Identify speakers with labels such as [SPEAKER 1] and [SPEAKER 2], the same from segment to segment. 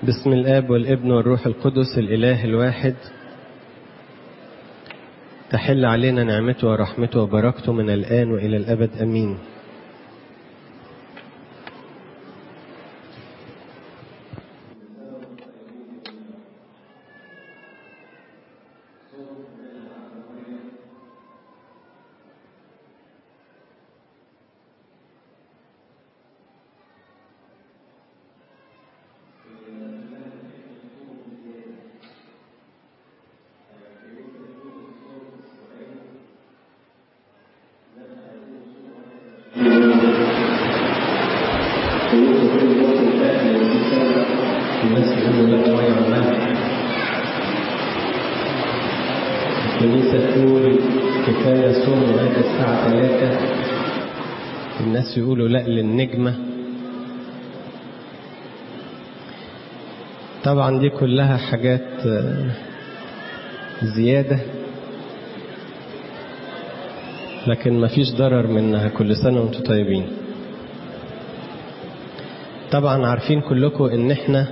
[SPEAKER 1] بسم الآب والابن والروح القدس الإله الواحد تحل علينا نعمته ورحمته وبركته من الآن وإلى الأبد أمين الناس يقولوا لا ميه وملح الكنيسة تقول كفاية صوم لغاية الساعة 3 الناس يقولوا لا للنجمة طبعا دي كلها حاجات زيادة لكن مفيش ضرر منها كل سنة وانتم طيبين طبعا عارفين كلكم ان احنا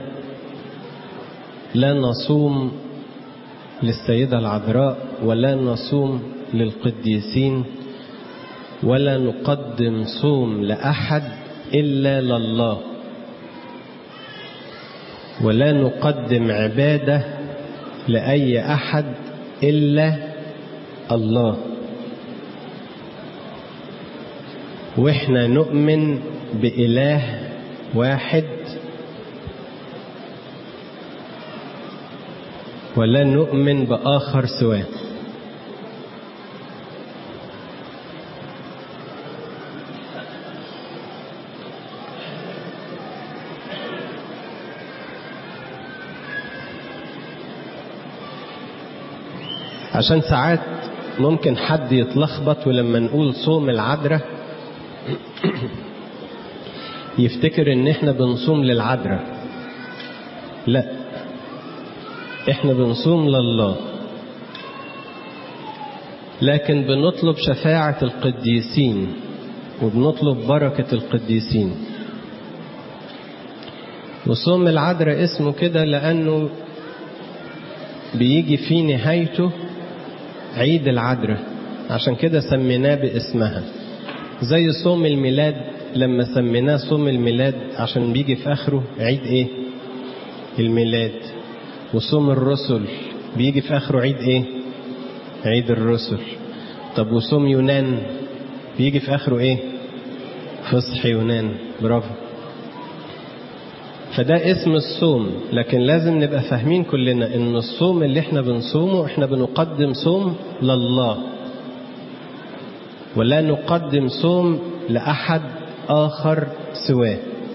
[SPEAKER 1] لا نصوم للسيدة العذراء ولا نصوم للقديسين ولا نقدم صوم لأحد إلا لله ولا نقدم عبادة لأي أحد إلا الله وإحنا نؤمن بإله واحد ولا نؤمن بآخر سواه عشان ساعات ممكن حد يتلخبط ولما نقول صوم العذراء يفتكر ان احنا بنصوم للعذراء لا احنا بنصوم لله لكن بنطلب شفاعة القديسين وبنطلب بركة القديسين وصوم العذراء اسمه كده لأنه بيجي في نهايته عيد العذراء عشان كده سميناه باسمها زي صوم الميلاد لما سميناه صوم الميلاد عشان بيجي في آخره عيد ايه الميلاد وصوم الرسل بيجي في آخره عيد ايه عيد الرسل طب وصوم يونان بيجي في آخره ايه فصح يونان برافو فده اسم الصوم لكن لازم نبقى فاهمين كلنا ان الصوم اللي احنا بنصومه احنا بنقدم صوم لله ولا نقدم صوم لأحد آخر سواه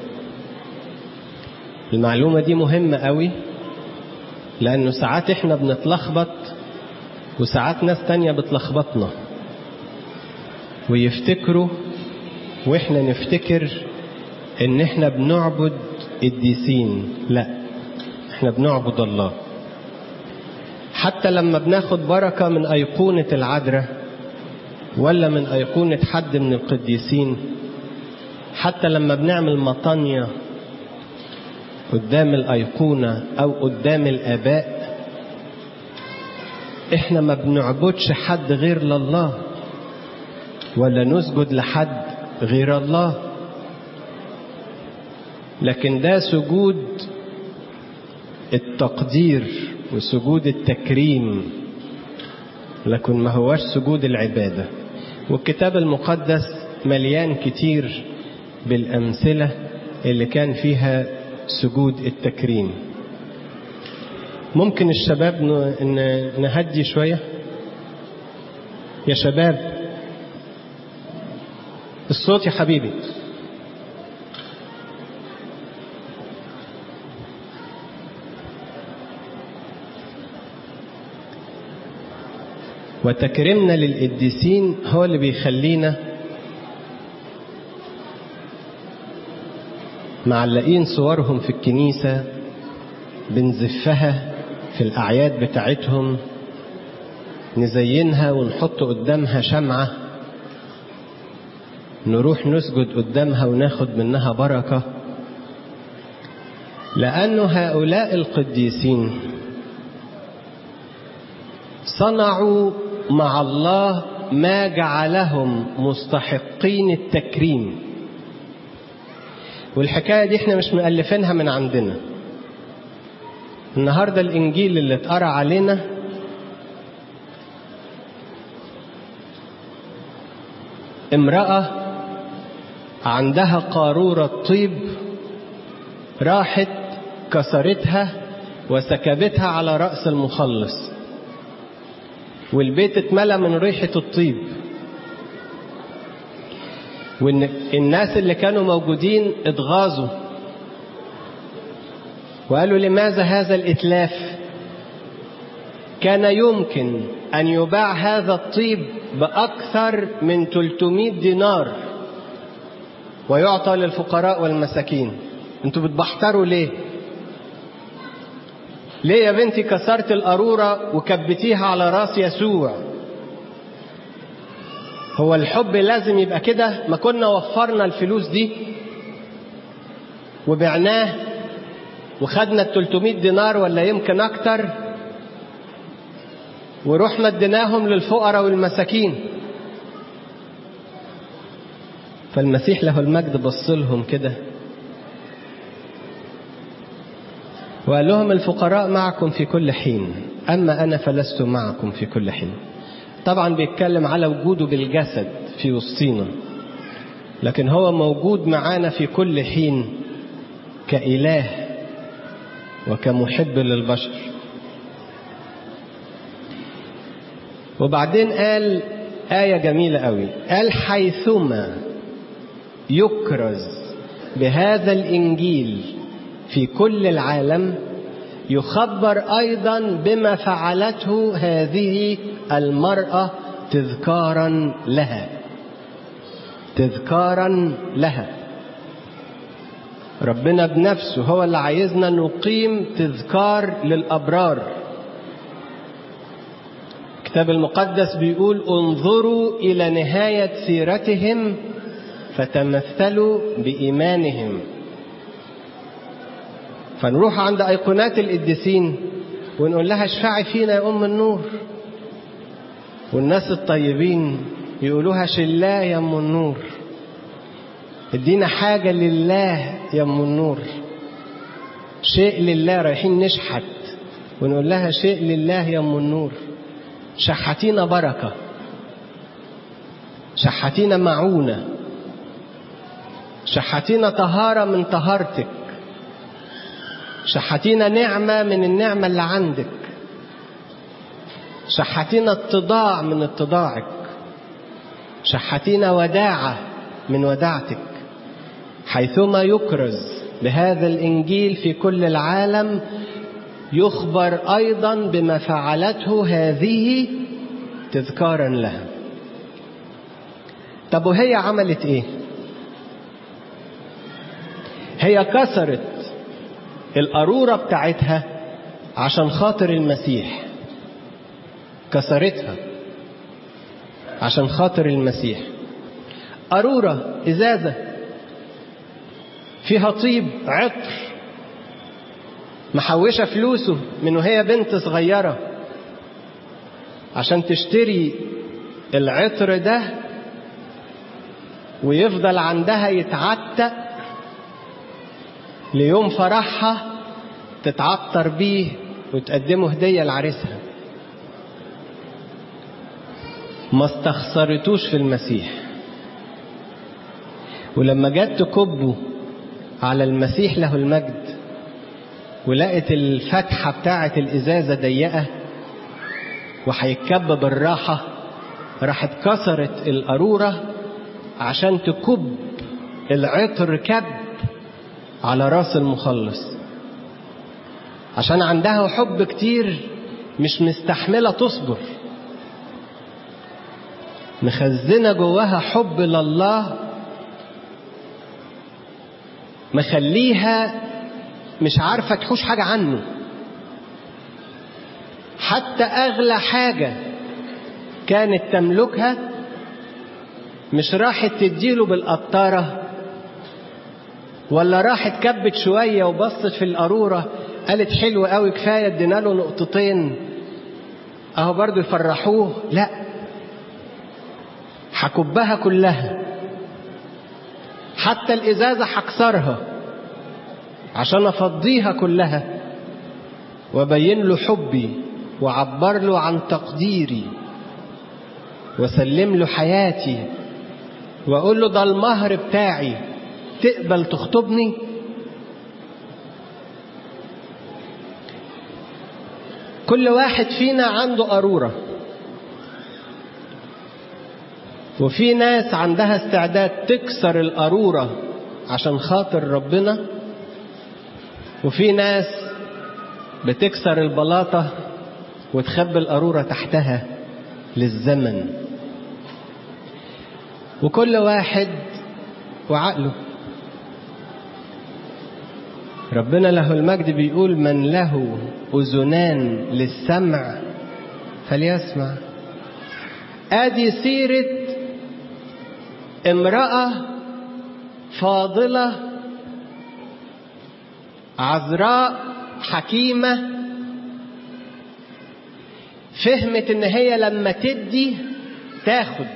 [SPEAKER 1] المعلومة دي مهمة قوي لأنه ساعات احنا بنتلخبط وساعات ناس تانية بتلخبطنا ويفتكروا واحنا نفتكر ان احنا بنعبد الديسين لا احنا بنعبد الله حتى لما بناخد بركة من أيقونة العذراء ولا من أيقونة حد من القديسين حتى لما بنعمل مطانية قدام الأيقونة أو قدام الآباء إحنا ما بنعبدش حد غير لله ولا نسجد لحد غير الله لكن ده سجود التقدير وسجود التكريم لكن ما هوش سجود العبادة والكتاب المقدس مليان كتير بالأمثلة اللي كان فيها سجود التكريم ممكن الشباب نهدي شوية يا شباب الصوت يا حبيبي وتكريمنا للقديسين هو اللي بيخلينا معلقين صورهم في الكنيسة بنزفها في الأعياد بتاعتهم نزينها ونحط قدامها شمعة نروح نسجد قدامها وناخد منها بركة لأن هؤلاء القديسين صنعوا مع الله ما جعلهم مستحقين التكريم والحكاية دي احنا مش مؤلفينها من عندنا النهاردة الإنجيل اللي اتقرأ علينا امرأة عندها قارورة طيب راحت كسرتها وسكبتها على رأس المخلص والبيت اتملى من ريحة الطيب والناس اللي كانوا موجودين اتغاظوا وقالوا لماذا هذا الإتلاف كان يمكن أن يباع هذا الطيب بأكثر من 300 دينار ويعطى للفقراء والمساكين انتوا بتبحتروا ليه ليه يا بنتي كسرت القارورة وكبتيها على راس يسوع هو الحب لازم يبقى كده ما كنا وفرنا الفلوس دي وبعناه وخدنا ال 300 دينار ولا يمكن اكتر ورحنا اديناهم للفقراء والمساكين فالمسيح له المجد بص لهم كده وقال لهم الفقراء معكم في كل حين أما أنا فلست معكم في كل حين طبعا بيتكلم على وجوده بالجسد في وسطينا لكن هو موجود معانا في كل حين كإله وكمحب للبشر وبعدين قال آية جميلة قوي قال حيثما يكرز بهذا الإنجيل في كل العالم يخبر أيضا بما فعلته هذه المرأة تذكارا لها تذكارا لها ربنا بنفسه هو اللي عايزنا نقيم تذكار للأبرار الكتاب المقدس بيقول انظروا إلى نهاية سيرتهم فتمثلوا بإيمانهم فنروح عند أيقونات القديسين ونقول لها اشفعي فينا يا أم النور والناس الطيبين يقولوها شلاه يا أم النور ادينا حاجة لله يا أم النور شيء لله رايحين نشحت ونقول لها شيء لله يا أم النور شحتينا بركة شحتينا معونة شحتينا طهارة من طهارتك شحتينا نعمة من النعمة اللي عندك شحتينا اتضاع من اتضاعك شحتينا وداعة من وداعتك حيثما يكرز بهذا الإنجيل في كل العالم يخبر أيضا بما فعلته هذه تذكارا لها طب وهي عملت ايه هي كسرت القارورة بتاعتها عشان خاطر المسيح كسرتها عشان خاطر المسيح قارورة إزازة فيها طيب عطر محوشة فلوسه من وهي بنت صغيرة عشان تشتري العطر ده ويفضل عندها يتعتق ليوم فرحها تتعطر بيه وتقدمه هدية لعريسها ما استخسرتوش في المسيح ولما جت تكبه على المسيح له المجد ولقت الفتحة بتاعة الإزازة ضيقة وهيتكب بالراحة راحت كسرت القارورة عشان تكب العطر كب على راس المخلص عشان عندها حب كتير مش مستحملة تصبر مخزنة جواها حب لله مخليها مش عارفة تحوش حاجة عنه حتى أغلى حاجة كانت تملكها مش راحت تديله بالقطارة ولا راحت كبت شوية وبصت في القارورة قالت حلو قوي كفاية ادينا له نقطتين اهو برضو يفرحوه لا هكبها كلها حتى الإزازة هكسرها عشان أفضيها كلها وبين له حبي وعبر له عن تقديري وسلم له حياتي وأقول له ده المهر بتاعي تقبل تخطبني كل واحد فينا عنده قارورة وفي ناس عندها استعداد تكسر القارورة عشان خاطر ربنا وفي ناس بتكسر البلاطة وتخبي القارورة تحتها للزمن وكل واحد وعقله ربنا له المجد بيقول من له أذنان للسمع فليسمع ادي سيرة امرأة فاضلة عذراء حكيمة فهمت ان هي لما تدي تاخد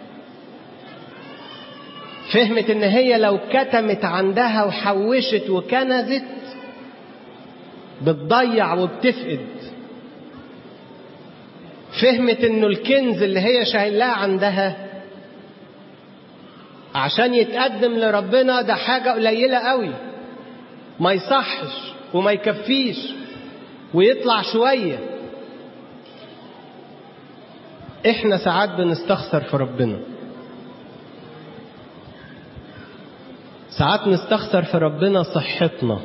[SPEAKER 1] فهمت ان هي لو كتمت عندها وحوشت وكنزت بتضيع وبتفقد فهمت انه الكنز اللي هي شايلاه عندها عشان يتقدم لربنا ده حاجة قليلة قوي ما يصحش وما يكفيش ويطلع شوية احنا ساعات بنستخسر في ربنا ساعات نستخسر في ربنا صحتنا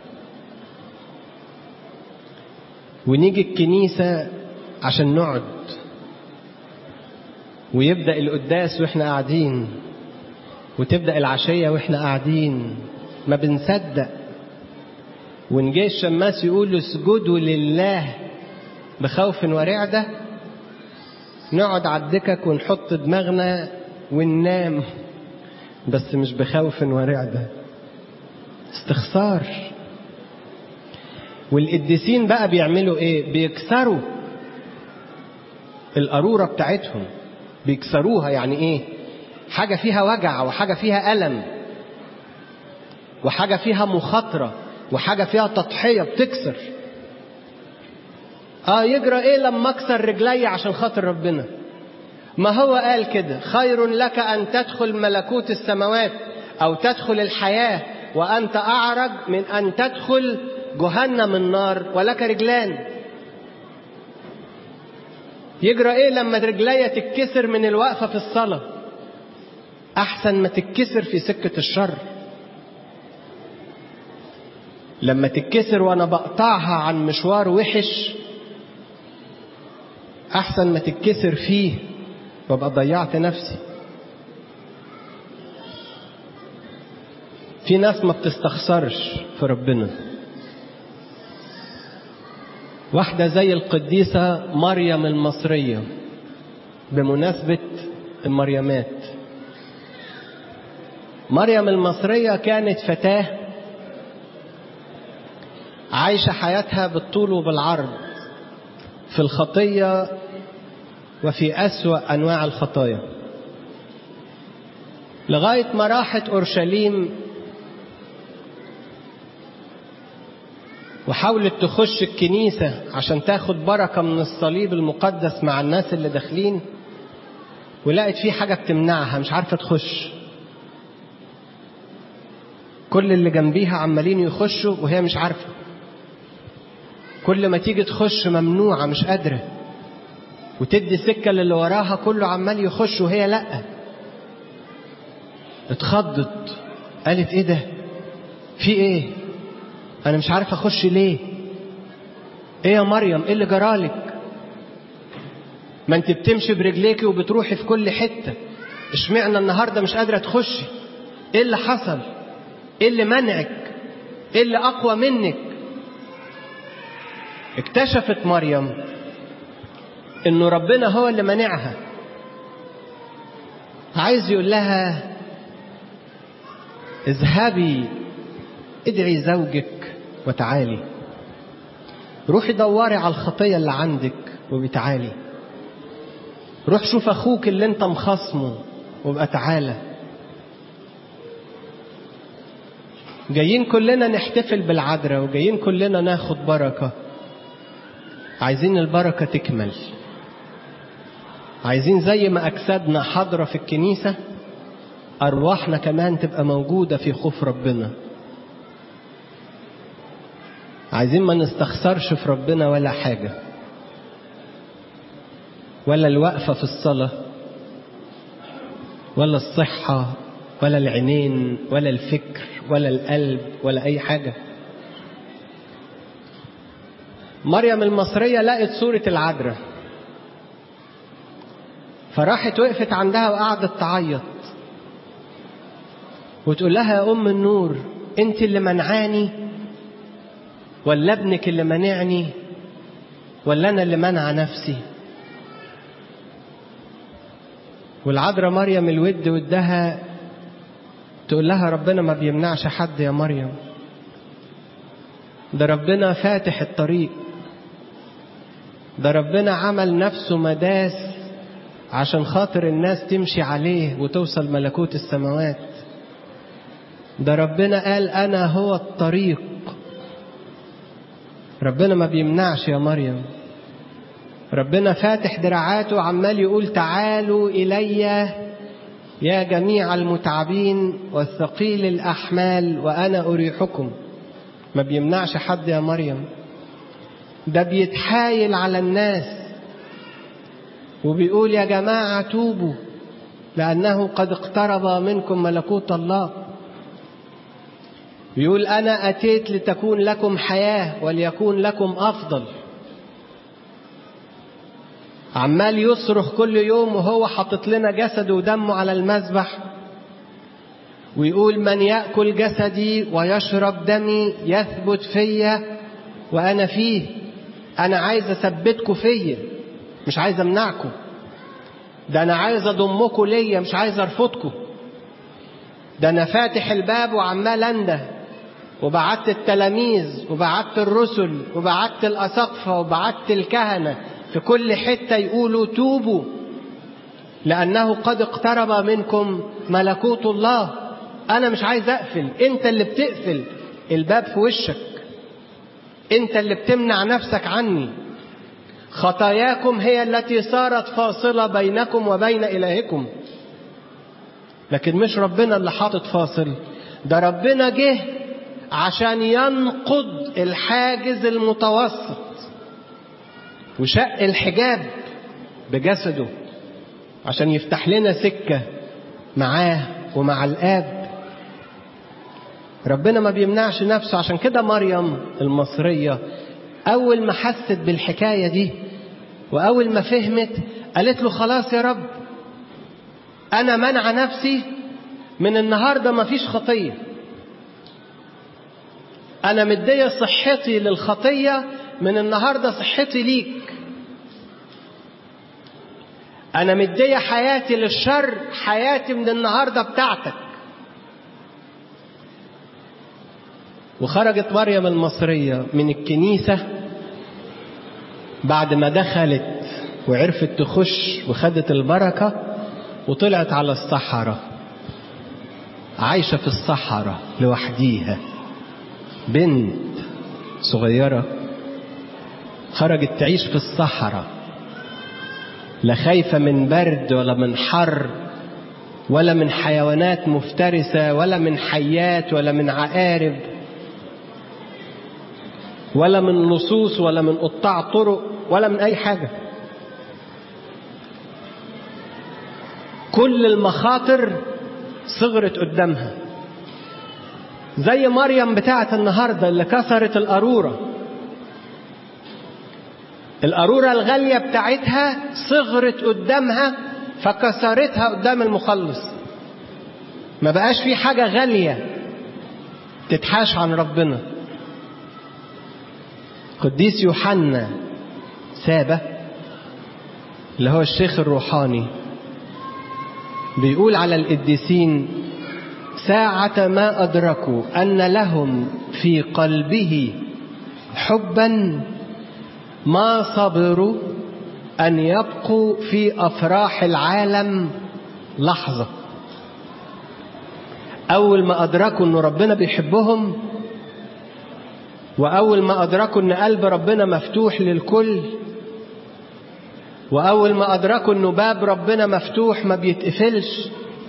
[SPEAKER 1] ونيجي الكنيسة عشان نقعد ويبدأ القداس واحنا قاعدين وتبدأ العشية واحنا قاعدين ما بنصدق ونجي الشماس يقول اسجدوا لله بخوف ورعدة نقعد على الدكك ونحط دماغنا وننام بس مش بخوف ورعدة استخسار والقديسين بقى بيعملوا ايه بيكسروا القارورة بتاعتهم بيكسروها يعني ايه حاجة فيها وجع وحاجة فيها ألم وحاجة فيها مخاطرة وحاجة فيها تضحية بتكسر اه يجرى ايه لما اكسر رجلي عشان خاطر ربنا ما هو قال كده خير لك ان تدخل ملكوت السماوات او تدخل الحياة وانت اعرج من ان تدخل جهنم النار ولك رجلان يجرى ايه لما رجليا تتكسر من الوقفة في الصلاة احسن ما تتكسر في سكة الشر لما تتكسر وانا بقطعها عن مشوار وحش احسن ما تتكسر فيه وابقى ضيعت نفسي في ناس ما بتستخسرش في ربنا واحدة زي القديسة مريم المصرية بمناسبة المريمات مريم المصرية كانت فتاة عايشة حياتها بالطول وبالعرض في الخطية وفي أسوأ أنواع الخطايا لغاية ما راحت أورشليم وحاولت تخش الكنيسة عشان تاخد بركة من الصليب المقدس مع الناس اللي داخلين ولقت في حاجة بتمنعها مش عارفة تخش كل اللي جنبيها عمالين يخشوا وهي مش عارفة كل ما تيجي تخش ممنوعة مش قادرة وتدي سكة للي وراها كله عمال يخش وهي لأ اتخضت قالت ايه ده في ايه انا مش عارف اخش ليه ايه يا مريم ايه اللي جرالك ما انت بتمشي برجليكي وبتروحي في كل حتة اشمعنى النهاردة مش قادرة تخشي ايه اللي حصل ايه اللي منعك ايه اللي اقوى منك اكتشفت مريم انه ربنا هو اللي منعها عايز يقول لها اذهبي ادعي زوجك وتعالي روحي دوري على الخطية اللي عندك وبتعالي روح شوف أخوك اللي أنت مخصمه وابقى تعالى جايين كلنا نحتفل بالعذراء وجايين كلنا ناخد بركة عايزين البركة تكمل عايزين زي ما أجسادنا حاضرة في الكنيسة أرواحنا كمان تبقى موجودة في خوف ربنا عايزين ما نستخسرش في ربنا ولا حاجة ولا الوقفة في الصلاة ولا الصحة ولا العينين ولا الفكر ولا القلب ولا أي حاجة مريم المصرية لقت صورة العذراء فراحت وقفت عندها وقعدت تعيط وتقول لها يا أم النور أنت اللي منعاني ولا ابنك اللي منعني ولا أنا اللي منع نفسي والعذراء مريم الود ودها تقول لها ربنا ما بيمنعش حد يا مريم ده ربنا فاتح الطريق ده ربنا عمل نفسه مداس عشان خاطر الناس تمشي عليه وتوصل ملكوت السماوات ده ربنا قال أنا هو الطريق ربنا ما بيمنعش يا مريم ربنا فاتح دراعاته وعمال يقول تعالوا إلي يا جميع المتعبين والثقيل الأحمال وأنا أريحكم ما بيمنعش حد يا مريم ده بيتحايل على الناس وبيقول يا جماعة توبوا لأنه قد اقترب منكم ملكوت الله بيقول أنا أتيت لتكون لكم حياة وليكون لكم أفضل عمال يصرخ كل يوم وهو حاطط لنا جسده ودمه على المذبح ويقول من يأكل جسدي ويشرب دمي يثبت فيا وأنا فيه أنا عايز أثبتكم فيا مش عايز أمنعكم ده أنا عايز أضمكم ليا مش عايز أرفضكم ده أنا فاتح الباب وعمال أنده وبعت التلاميذ وبعت الرسل وبعت الأساقفة وبعت الكهنة في كل حتة يقولوا توبوا لأنه قد اقترب منكم ملكوت الله أنا مش عايز أقفل أنت اللي بتقفل الباب في وشك أنت اللي بتمنع نفسك عني خطاياكم هي التي صارت فاصلة بينكم وبين إلهكم لكن مش ربنا اللي حاطط فاصل ده ربنا جه عشان ينقض الحاجز المتوسط وشق الحجاب بجسده عشان يفتح لنا سكة معاه ومع الآب ربنا ما بيمنعش نفسه عشان كده مريم المصرية أول ما حست بالحكاية دي وأول ما فهمت قالت له خلاص يا رب أنا منع نفسي من النهاردة ما فيش خطية أنا مدية صحتي للخطية من النهاردة صحتي ليك أنا مدية حياتي للشر حياتي من النهاردة بتاعتك وخرجت مريم المصرية من الكنيسة بعد ما دخلت وعرفت تخش وخدت البركة وطلعت على الصحراء عايشة في الصحراء لوحديها بنت صغيرة خرجت تعيش في الصحراء لا خايفة من برد ولا من حر ولا من حيوانات مفترسة ولا من حيات ولا من عقارب ولا من لصوص ولا من قطاع طرق ولا من أي حاجة كل المخاطر صغرت قدامها زي مريم بتاعت النهاردة اللي كسرت القارورة القارورة الغالية بتاعتها صغرت قدامها فكسرتها قدام المخلص ما بقاش في حاجة غالية تتحاش عن ربنا قديس يوحنا سابة اللي هو الشيخ الروحاني بيقول على القديسين ساعة ما أدركوا أن لهم في قلبه حبا ما صبروا أن يبقوا في أفراح العالم لحظة أول ما أدركوا أن ربنا بيحبهم وأول ما أدركوا أن قلب ربنا مفتوح للكل وأول ما أدركوا أنه باب ربنا مفتوح ما بيتقفلش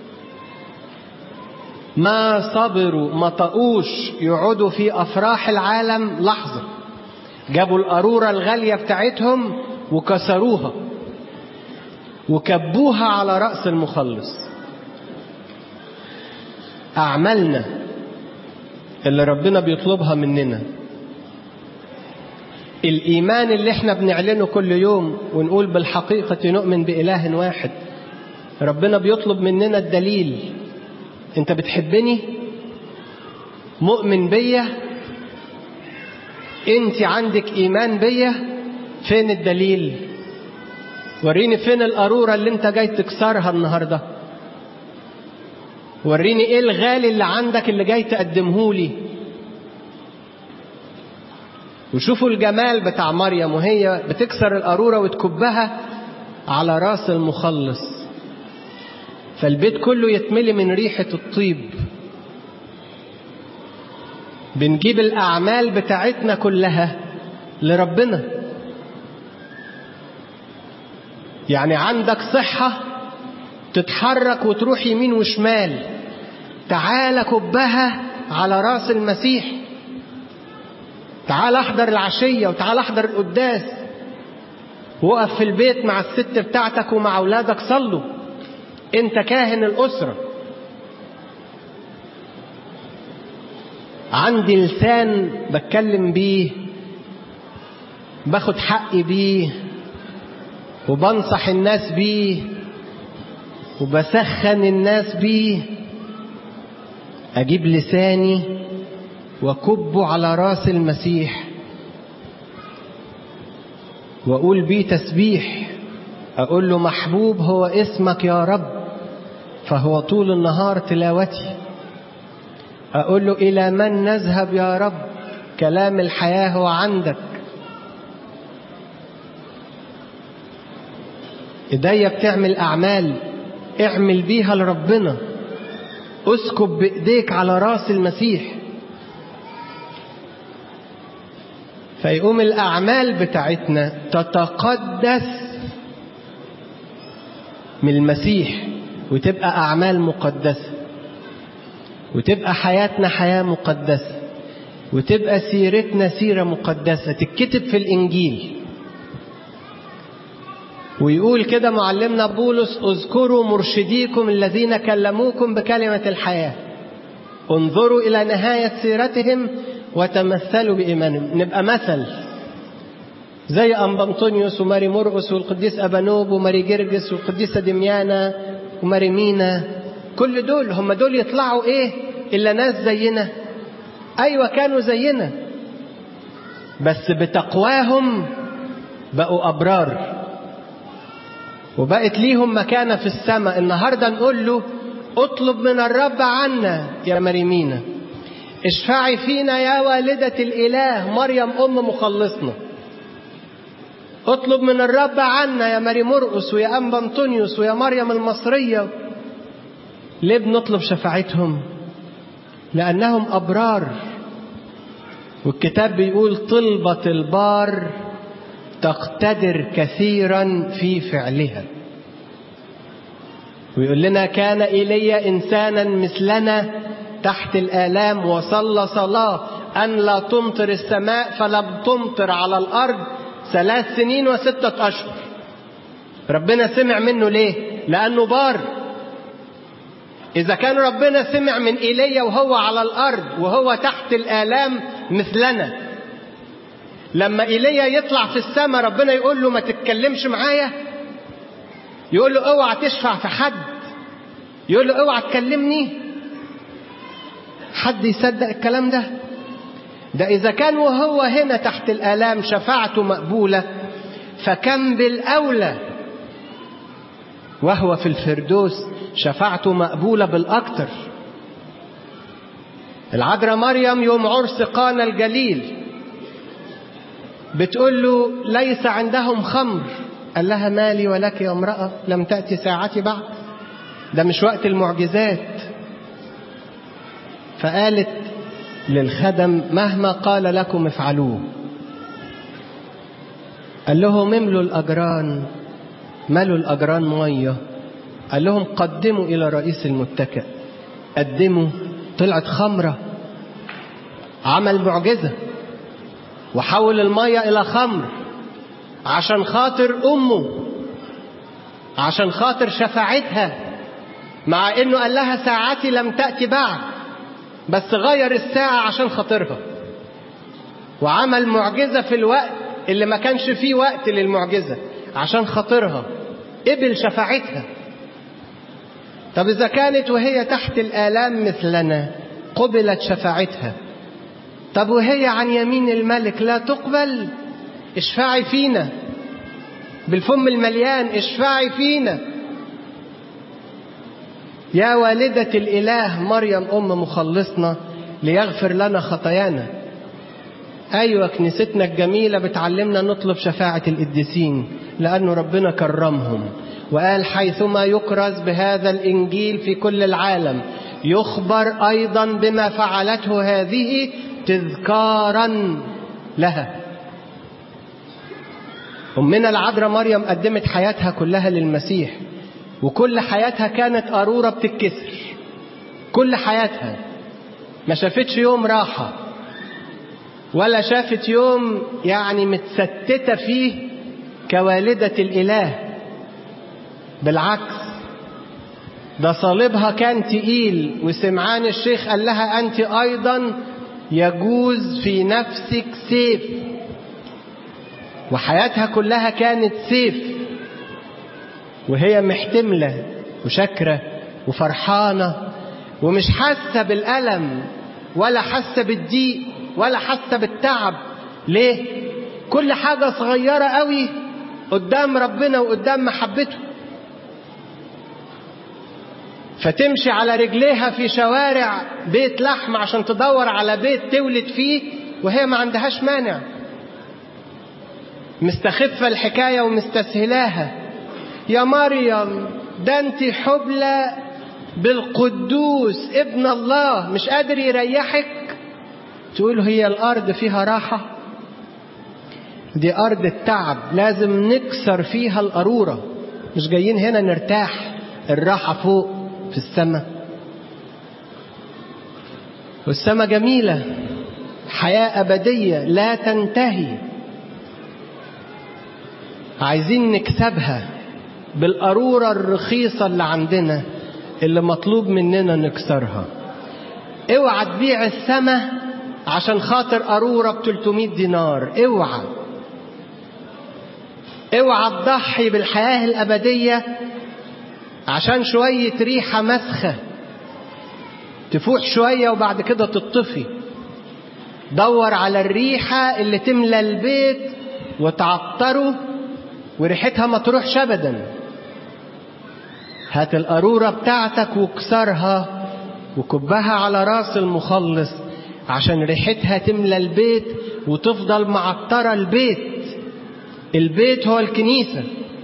[SPEAKER 1] ما صبروا ما طقوش يقعدوا في أفراح العالم لحظة جابوا القارورة الغالية بتاعتهم وكسروها وكبوها على رأس المخلص أعمالنا اللي ربنا بيطلبها مننا الإيمان اللي احنا بنعلنه كل يوم ونقول بالحقيقة نؤمن بإله واحد ربنا بيطلب مننا الدليل انت بتحبني مؤمن بيا انت عندك ايمان بيا فين الدليل وريني فين القارورة اللي انت جاي تكسرها النهاردة وريني ايه الغالي اللي عندك اللي جاي تقدمه لي وشوفوا الجمال بتاع مريم وهي بتكسر القارورة وتكبها على راس المخلص فالبيت كله يتملي من ريحة الطيب بنجيب الأعمال بتاعتنا كلها لربنا يعني عندك صحة تتحرك وتروح يمين وشمال تعال كبها على راس المسيح تعال احضر العشية وتعال احضر القداس وقف في البيت مع الست بتاعتك ومع أولادك صلوا انت كاهن الأسرة عندي لسان بتكلم بيه باخد حقي بيه وبنصح الناس بيه وبسخن الناس بيه اجيب لساني وكبه على راس المسيح واقول بيه تسبيح اقول له محبوب هو اسمك يا رب فهو طول النهار تلاوتي اقول له الى من نذهب يا رب كلام الحياه هو عندك ايديا بتعمل اعمال اعمل بيها لربنا اسكب بايديك على راس المسيح فيقوم الاعمال بتاعتنا تتقدس من المسيح وتبقى اعمال مقدسه وتبقى حياتنا حياه مقدسه وتبقى سيرتنا سيره مقدسه تتكتب في الانجيل ويقول كده معلمنا بولس اذكروا مرشديكم الذين كلموكم بكلمة الحياة انظروا إلى نهاية سيرتهم وتمثلوا بإيمانهم نبقى مثل زي أنبنطونيوس وماري مرقس والقديس أبانوب وماري جرجس والقديسة دميانا وماري مينا كل دول هم دول يطلعوا إيه إلا ناس زينا أيوة كانوا زينا بس بتقواهم بقوا أبرار وبقت ليهم مكانة في السماء النهاردة نقول له اطلب من الرب عنا يا مريمينا اشفعي فينا يا والدة الإله مريم أم مخلصنا اطلب من الرب عنا يا ماري مرقس ويا أنبا أنطونيوس ويا مريم المصرية ليه بنطلب شفاعتهم لأنهم أبرار والكتاب بيقول طلبة البار تقتدر كثيرا في فعلها ويقول لنا كان إلي إنسانا مثلنا تحت الآلام وصلى صلاة أن لا تمطر السماء فلم تمطر على الأرض ثلاث سنين وستة أشهر ربنا سمع منه ليه لأنه بار إذا كان ربنا سمع من إيليا وهو على الأرض وهو تحت الآلام مثلنا لما ايليا يطلع في السماء ربنا يقول له ما تتكلمش معايا يقول له اوعى تشفع في حد يقول له اوعى تكلمني حد يصدق الكلام ده ده اذا كان وهو هنا تحت الالام شفاعته مقبوله فكم بالاولى وهو في الفردوس شفاعته مقبوله بالاكثر العذراء مريم يوم عرس قانا الجليل بتقول له ليس عندهم خمر قال لها مالي ولك يا امرأة لم تأتي ساعتي بعد ده مش وقت المعجزات فقالت للخدم مهما قال لكم افعلوه قال لهم املوا الأجران ملوا الأجران مية قال لهم قدموا إلى رئيس المتكئ قدموا طلعت خمرة عمل معجزة وحول المية إلى خمر عشان خاطر أمه عشان خاطر شفاعتها مع إنه قال لها ساعتي لم تأتي بعد بس غير الساعة عشان خاطرها وعمل معجزة في الوقت اللي ما كانش فيه وقت للمعجزة عشان خاطرها قبل شفاعتها طب إذا كانت وهي تحت الآلام مثلنا قبلت شفاعتها طب وهي عن يمين الملك لا تقبل اشفعي فينا بالفم المليان اشفعي فينا يا والدة الإله مريم أم مخلصنا ليغفر لنا خطايانا أيوة كنيستنا الجميلة بتعلمنا نطلب شفاعة القديسين لأنه ربنا كرمهم وقال حيثما يكرز بهذا الإنجيل في كل العالم يخبر أيضا بما فعلته هذه تذكارا لها أمنا العذراء مريم قدمت حياتها كلها للمسيح وكل حياتها كانت قارورة بتتكسر كل حياتها ما شافتش يوم راحة ولا شافت يوم يعني متستتة فيه كوالدة الإله بالعكس ده صليبها كان تقيل وسمعان الشيخ قال لها أنت أيضا يجوز في نفسك سيف وحياتها كلها كانت سيف وهي محتملة وشاكرة وفرحانة ومش حاسة بالألم ولا حاسة بالضيق ولا حاسة بالتعب ليه؟ كل حاجة صغيرة قوي قدام ربنا وقدام محبته فتمشي على رجليها في شوارع بيت لحم عشان تدور على بيت تولد فيه وهي ما عندهاش مانع مستخفة الحكاية ومستسهلاها يا مريم ده انت حبلى بالقدوس ابن الله مش قادر يريحك تقول هي الأرض فيها راحة دي أرض التعب لازم نكسر فيها القارورة مش جايين هنا نرتاح الراحة فوق في السماء والسماء جميلة حياة أبدية لا تنتهي عايزين نكسبها بالقارورة الرخيصة اللي عندنا اللي مطلوب مننا نكسرها اوعى تبيع السماء عشان خاطر قارورة ب 300 دينار اوعى اوعى تضحي بالحياة الأبدية عشان شوية ريحة مسخة تفوح شوية وبعد كده تطفي دور على الريحة اللي تملى البيت وتعطره وريحتها ما تروحش أبدا هات القارورة بتاعتك واكسرها وكبها على راس المخلص عشان ريحتها تملى البيت وتفضل معطرة البيت البيت هو الكنيسة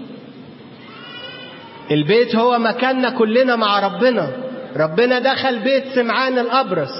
[SPEAKER 1] البيت هو مكاننا كلنا مع ربنا ربنا دخل بيت سمعان الأبرص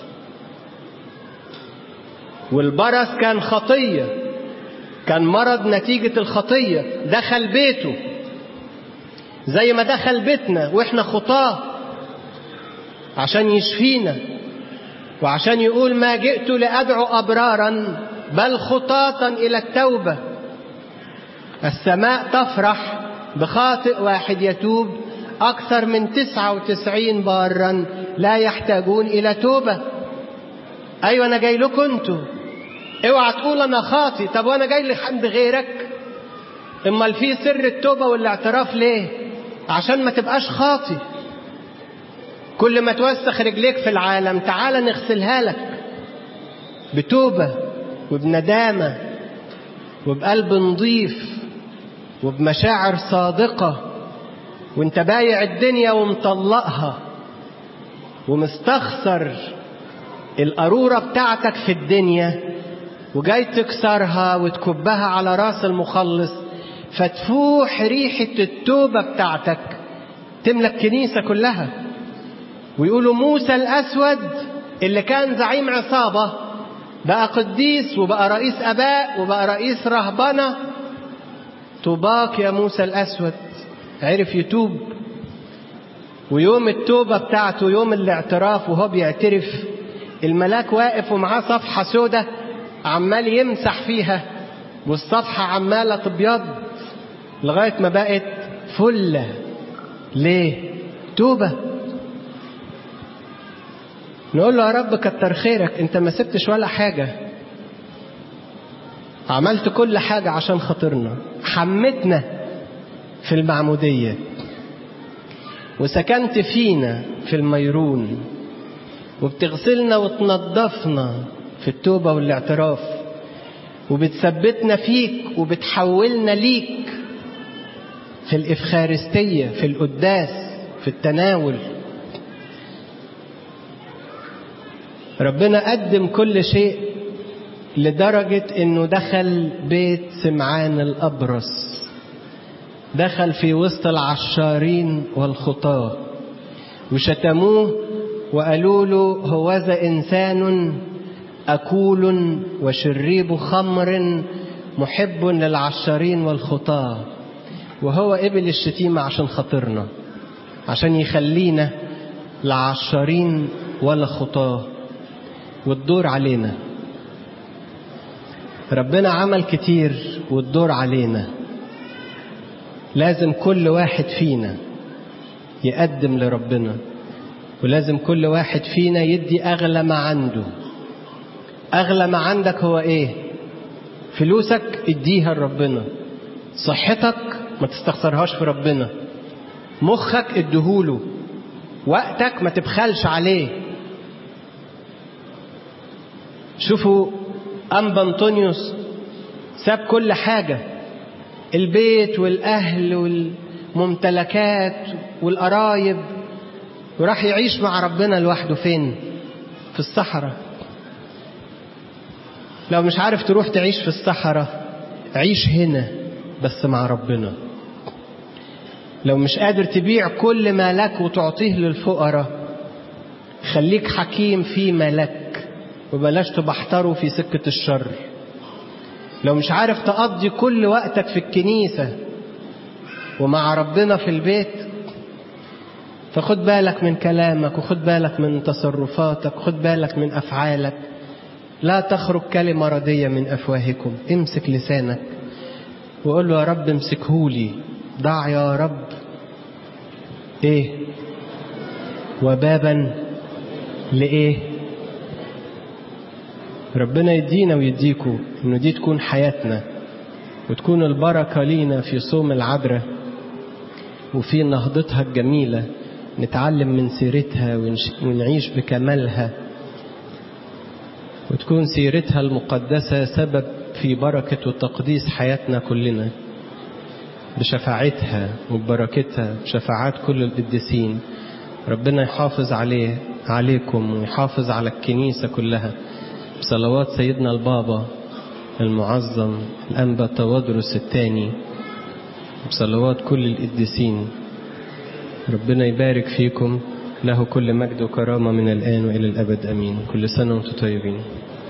[SPEAKER 1] والبرص كان خطية كان مرض نتيجة الخطية دخل بيته زي ما دخل بيتنا واحنا خطاه عشان يشفينا وعشان يقول ما جئت لأدعو أبرارا بل خطاة إلى التوبة السماء تفرح بخاطئ واحد يتوب أكثر من تسعة وتسعين بارا لا يحتاجون إلى توبة أيوة أنا جاي لكم أنتوا اوعى تقول أنا خاطي طب وأنا جاي لحد غيرك امال في سر التوبة والاعتراف ليه عشان ما تبقاش خاطي كل ما توسخ رجليك في العالم تعال نغسلها لك بتوبة وبندامة وبقلب نظيف وبمشاعر صادقة وانت بايع الدنيا ومطلقها ومستخسر القارورة بتاعتك في الدنيا وجاي تكسرها وتكبها على راس المخلص فتفوح ريحة التوبة بتاعتك تملى الكنيسة كلها ويقولوا موسى الأسود اللي كان زعيم عصابة بقى قديس وبقى رئيس أباء وبقى رئيس رهبنة طوباك يا موسى الأسود عرف يتوب ويوم التوبة بتاعته يوم الاعتراف وهو بيعترف الملاك واقف ومعاه صفحة سودة عمال يمسح فيها والصفحة عمالة تبيض لغاية ما بقت فلة ليه؟ توبة نقول له يا رب كتر خيرك انت ما سبتش ولا حاجة عملت كل حاجة عشان خاطرنا حمتنا في المعمودية وسكنت فينا في الميرون وبتغسلنا وتنظفنا في التوبة والاعتراف وبتثبتنا فيك وبتحولنا ليك في الإفخارستية في القداس في التناول ربنا قدم كل شيء لدرجة انه دخل بيت سمعان الأبرص دخل في وسط العشارين والخطاة وشتموه وقالوا له هوذا إنسان أكول وشريب خمر محب للعشارين والخطاة وهو قبل الشتيمة عشان خاطرنا عشان يخلينا لعشارين ولا خطاه والدور علينا ربنا عمل كتير والدور علينا لازم كل واحد فينا يقدم لربنا ولازم كل واحد فينا يدي أغلى ما عنده أغلى ما عندك هو إيه فلوسك اديها لربنا صحتك ما تستخسرهاش في ربنا مخك اديهوله وقتك ما تبخلش عليه شوفوا أنبا أنطونيوس ساب كل حاجة البيت والأهل والممتلكات والقرايب وراح يعيش مع ربنا لوحده فين في الصحراء لو مش عارف تروح تعيش في الصحراء عيش هنا بس مع ربنا لو مش قادر تبيع كل ما لك وتعطيه للفقراء خليك حكيم فيما لك وبلاش تبحتره في سكة الشر لو مش عارف تقضي كل وقتك في الكنيسة ومع ربنا في البيت فخد بالك من كلامك وخد بالك من تصرفاتك خد بالك من أفعالك لا تخرج كلمة ردية من أفواهكم امسك لسانك وقول له يا رب امسكهولي ضع يا رب ايه وبابا لايه ربنا يدينا ويديكوا انه دي تكون حياتنا وتكون البركة لينا في صوم العذراء وفي نهضتها الجميلة نتعلم من سيرتها ونعيش بكمالها وتكون سيرتها المقدسة سبب في بركة وتقديس حياتنا كلنا بشفاعتها وببركتها بشفاعات كل القديسين ربنا يحافظ عليه عليكم ويحافظ على الكنيسة كلها بصلوات سيدنا البابا المعظم الأنبا توادرس الثاني بصلوات كل القديسين ربنا يبارك فيكم له كل مجد وكرامة من الآن وإلى الأبد أمين كل سنة وأنتم طيبين